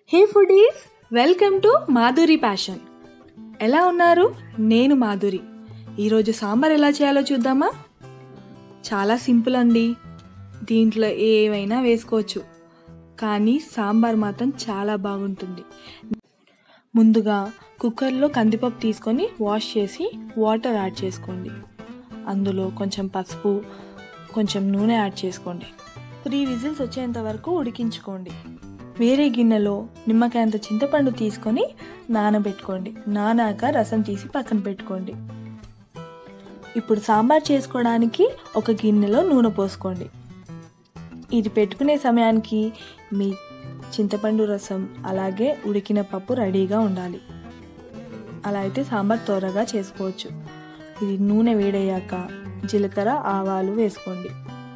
hey foodies welcome to Madhuri passion ఎలా ఉన్నారు నేను మాధురి ఈరోజు సాంబార్ ఎలా చేయాలో చూద్దామా చాలా సింపుల్ అండి దీంట్లో ఏవైనా వేసుకోవచ్చు కానీ సాంబార్ మాత్రం చాలా బాగుంటుంది ముందుగా కుక్కర్లో కందిపప్పు తీసుకొని వాష్ చేసి వాటర్ యాడ్ చేసుకోండి అందులో కొంచెం పసుపు కొంచెం నూనె యాడ్ చేసుకోండి త్రీ విజిల్స్ వచ్చేంత వరకు ఉడికించుకోండి వేరే గిన్నెలో నిమ్మకాయంత చింతపండు తీసుకొని నానబెట్టుకోండి నానాక రసం తీసి పక్కన పెట్టుకోండి ఇప్పుడు సాంబార్ చేసుకోవడానికి ఒక గిన్నెలో నూనె పోసుకోండి ఇది పెట్టుకునే సమయానికి మీ చింతపండు రసం అలాగే ఉడికిన పప్పు రెడీగా ఉండాలి అలా అయితే సాంబార్ త్వరగా చేసుకోవచ్చు ఇది నూనె వేడయ్యాక జీలకర్ర ఆవాలు వేసుకోండి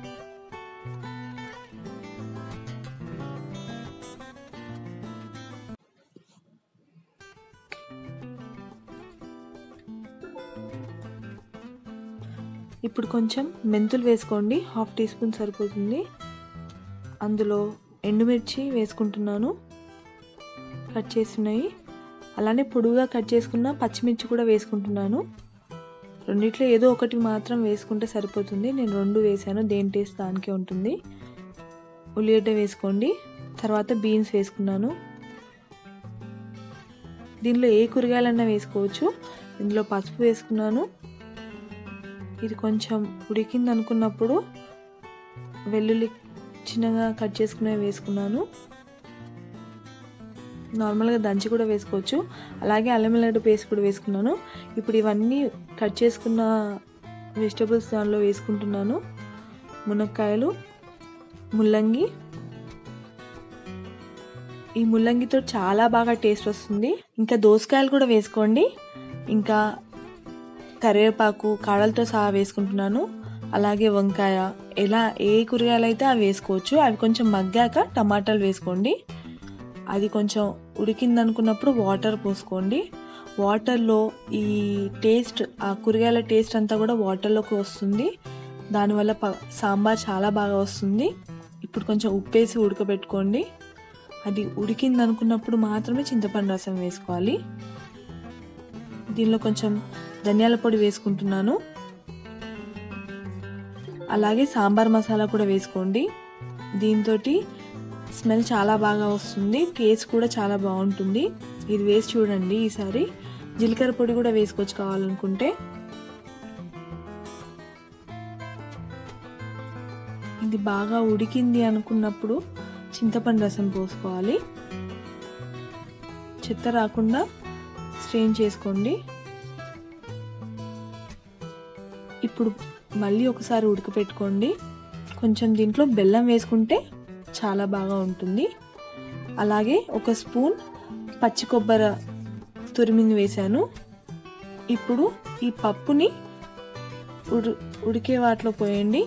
ఇప్పుడు కొంచెం మెంతులు వేసుకోండి హాఫ్ టీ స్పూన్ సరిపోతుంది అందులో ఎండుమిర్చి వేసుకుంటున్నాను కట్ చేసినవి అలానే పొడుగుగా కట్ చేసుకున్న పచ్చిమిర్చి కూడా వేసుకుంటున్నాను రెండిట్లో ఏదో ఒకటి మాత్రం వేసుకుంటే సరిపోతుంది నేను రెండు వేసాను దేని టేస్ట్ దానికే ఉంటుంది ఉల్లిగడ్డ వేసుకోండి తర్వాత బీన్స్ వేసుకున్నాను దీనిలో ఏ కూరగాయలన్నా వేసుకోవచ్చు ఇందులో పసుపు వేసుకున్నాను ఇది కొంచెం ఉడికింది అనుకున్నప్పుడు వెల్లుల్లి చిన్నగా కట్ చేసుకునే వేసుకున్నాను నార్మల్గా దంచి కూడా వేసుకోవచ్చు అలాగే అల్లం వెల్లిగడ్డ పేస్ట్ కూడా వేసుకున్నాను ఇప్పుడు ఇవన్నీ కట్ చేసుకున్న వెజిటబుల్స్ దానిలో వేసుకుంటున్నాను మునక్కాయలు ముల్లంగి ఈ ముల్లంగితో చాలా బాగా టేస్ట్ వస్తుంది ఇంకా దోసకాయలు కూడా వేసుకోండి ఇంకా కరివేపాకు కాడలతో సహా వేసుకుంటున్నాను అలాగే వంకాయ ఎలా ఏ కూరగాయలు అయితే అవి వేసుకోవచ్చు అవి కొంచెం మగ్గాక టమాటాలు వేసుకోండి అది కొంచెం ఉడికింది అనుకున్నప్పుడు వాటర్ పోసుకోండి వాటర్లో ఈ టేస్ట్ ఆ కూరగాయల టేస్ట్ అంతా కూడా వాటర్లోకి వస్తుంది దానివల్ల ప సాంబార్ చాలా బాగా వస్తుంది ఇప్పుడు కొంచెం ఉప్పేసి ఉడకబెట్టుకోండి అది ఉడికింది అనుకున్నప్పుడు మాత్రమే చింతపండు రసం వేసుకోవాలి దీనిలో కొంచెం ధనియాల పొడి వేసుకుంటున్నాను అలాగే సాంబార్ మసాలా కూడా వేసుకోండి దీంతో స్మెల్ చాలా బాగా వస్తుంది టేస్ట్ కూడా చాలా బాగుంటుంది ఇది వేసి చూడండి ఈసారి జీలకర్ర పొడి కూడా వేసుకోవచ్చు కావాలనుకుంటే ఇది బాగా ఉడికింది అనుకున్నప్పుడు చింతపండు రసం పోసుకోవాలి చెత్త రాకుండా స్ట్రెయిన్ చేసుకోండి ఇప్పుడు మళ్ళీ ఒకసారి ఉడకపెట్టుకోండి కొంచెం దీంట్లో బెల్లం వేసుకుంటే చాలా బాగా ఉంటుంది అలాగే ఒక స్పూన్ పచ్చి కొబ్బరి తురిమింది వేశాను ఇప్పుడు ఈ పప్పుని ఉడు ఉడికే వాటిలో పోయండి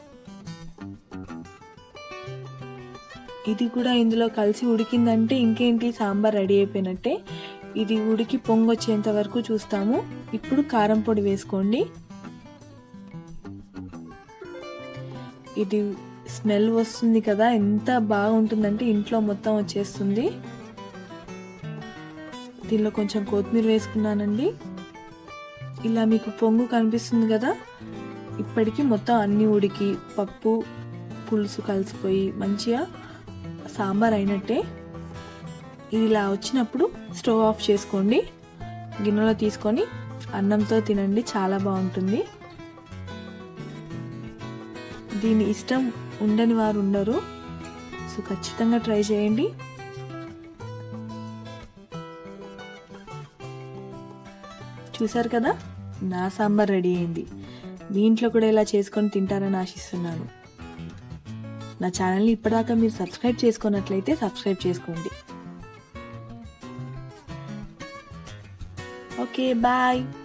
ఇది కూడా ఇందులో కలిసి ఉడికిందంటే ఇంకేంటి సాంబార్ రెడీ అయిపోయినట్టే ఇది ఉడికి పొంగొచ్చేంత వరకు చూస్తాము ఇప్పుడు కారం పొడి వేసుకోండి ఇది స్మెల్ వస్తుంది కదా ఎంత బాగుంటుందంటే ఇంట్లో మొత్తం వచ్చేస్తుంది దీనిలో కొంచెం కొత్తిమీర వేసుకున్నానండి ఇలా మీకు పొంగు కనిపిస్తుంది కదా ఇప్పటికి మొత్తం అన్ని ఉడికి పప్పు పులుసు కలిసిపోయి మంచిగా సాంబార్ అయినట్టే ఇది ఇలా వచ్చినప్పుడు స్టవ్ ఆఫ్ చేసుకోండి గిన్నెలో తీసుకొని అన్నంతో తినండి చాలా బాగుంటుంది దీని ఇష్టం ఉండని వారు ఉండరు సో ఖచ్చితంగా ట్రై చేయండి చూసారు కదా నా సాంబార్ రెడీ అయింది మీ ఇంట్లో కూడా ఇలా చేసుకొని తింటారని ఆశిస్తున్నాను నా ఛానల్ని ఇప్పటిదాకా మీరు సబ్స్క్రైబ్ చేసుకున్నట్లయితే సబ్స్క్రైబ్ చేసుకోండి ఓకే బాయ్